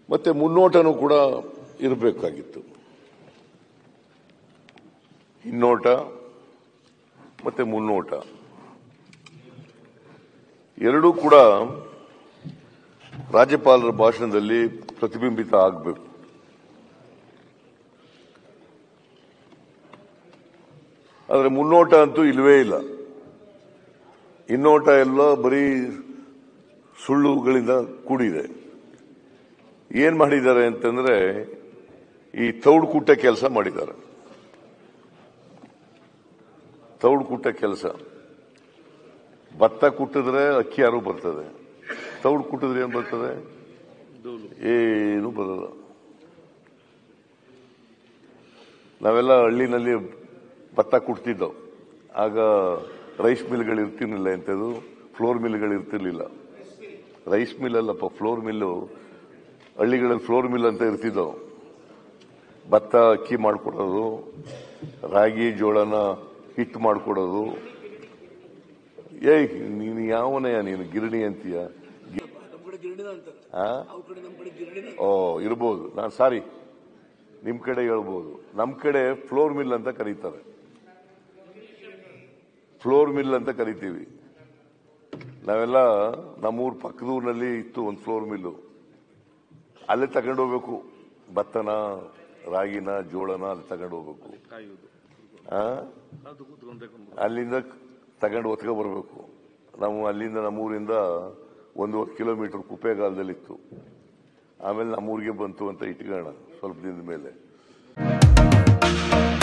ಮತ್ತೆ ಮುನ್ನೋಟನೂ ಕೂಡ ಇರಬೇಕಾಗಿತ್ತು ಹಿನ್ನೋಟ ಮತ್ತೆ ಮುನ್ನೋಟ ಎರಡೂ ಕೂಡ ರಾಜ್ಯಪಾಲರ ಭಾಷಣದಲ್ಲಿ ಪ್ರತಿಬಿಂಬಿತ ಆಗಬೇಕು ಆದರೆ ಮುನ್ನೋಟ ಅಂತೂ ಇಲ್ವೇ ಇಲ್ಲ ಹಿನ್ನೋಟ ಎಲ್ಲ ಬರೀ ಸುಳ್ಳುಗಳಿಂದ ಕೂಡಿದೆ ಏನ್ ಮಾಡಿದ್ದಾರೆ ಅಂತಂದ್ರೆ ಈ ತೌಡು ಕುಟ್ಟ ಕೆಲಸ ಮಾಡಿದ್ದಾರೆ ತೌಡು ಕುಟ್ಟ ಕೆಲಸ ಭತ್ತ ಕುಟ್ಟಿದ್ರೆ ಅಕ್ಕಿ ಯಾರು ಬರ್ತದೆ ತೌಡು ಕುಟ್ಟಿದ್ರೆ ಏನ್ ಬರ್ತದೆ ಏನು ಬರಲ್ಲ ನಾವೆಲ್ಲ ಹಳ್ಳಿನಲ್ಲಿ ಭತ್ತ ಕುಟ್ತಿದ್ದವು ಆಗ ರೈಸ್ ಮಿಲ್ಗಳು ಇರ್ತಿರ್ಲಿಲ್ಲ ಎಂಥದ್ದು ಫ್ಲೋರ್ ಮಿಲ್ಗಳು ಇರ್ತಿರ್ಲಿಲ್ಲ ರೈಸ್ ಮಿಲ್ ಅಲ್ಲಪ್ಪ ಫ್ಲೋರ್ ಮಿಲ್ಲು ಹಳ್ಳಿಗಳಲ್ಲಿ ಫ್ಲೋರ್ ಮಿಲ್ ಅಂತ ಇರ್ತಿದ್ದವು ಭತ್ತ ಅಕ್ಕಿ ಮಾಡಿಕೊಡೋದು ರಾಗಿ ಜೋಳನ ಹಿಟ್ಟು ಮಾಡಿಕೊಡೋದು ಏಯ್ ನೀನು ಯಾವನಯ್ಯ ನೀನು ಗಿರಣಿ ಅಂತೀಯ ಗಿ- ನಮ್ಮ ಕಡೆ ಗಿರಣಿನ ಅಂತಾರೆ ಆ? ಅವ್ರ ಕಡೆ ನಮ್ಮ ಕಡೆ ಗಿರಣಿನ ಓ ಇರ್ಬೋದು ನಾನು ಸಾರಿ ನಿಮ್ ಕಡೆ ಹೇಳ್ಬೋದು ನಮ್ ಕಡೆ ಫ್ಲೋರ್ ಮಿಲ್ ಅಂತ ಕರೀತಾರೆ ಫ್ಲೋರ್ ಮಿಲ್ ಅಂತ ಕರಿತೀವಿ ನಾವೆಲ್ಲ ನಮ್ಮೂರ್ ಪಕ್ಕದೂರಿನಲ್ಲಿ ಇತ್ತು ಒಂದು ಫ್ಲೋರ್ ಮಿಲ್ಲು ಅಲ್ಲೇ ತಗೊಂಡು ಹೋಗ್ಬೇಕು ಭತ್ತನ ರಾಗಿನ ಜೋಳನ ಅಲ್ಲಿ ತಗೊಂಡು ಹೋಗ್ಬೇಕು ಆ? ಅಲ್ಲಿಂದ ತಗೊಂಡು ಒತ್ಕೊ ಬರಬೇಕು ನಾವು ಅಲ್ಲಿಂದ ನಮ್ಮೂರಿಂದ ಒಂದೂವರೆ ಕಿಲೋಮೀಟರ್ ಕುಪ್ಪೆಗಾಲದಲ್ಲಿತ್ತು ಆಮೇಲೆ ನಮ್ಮೂರಿಗೆ ಬಂತು ಅಂತ ಇಟ್ಕೋಣ ಸ್ವಲ್ಪ ದಿನದ ಮೇಲೆ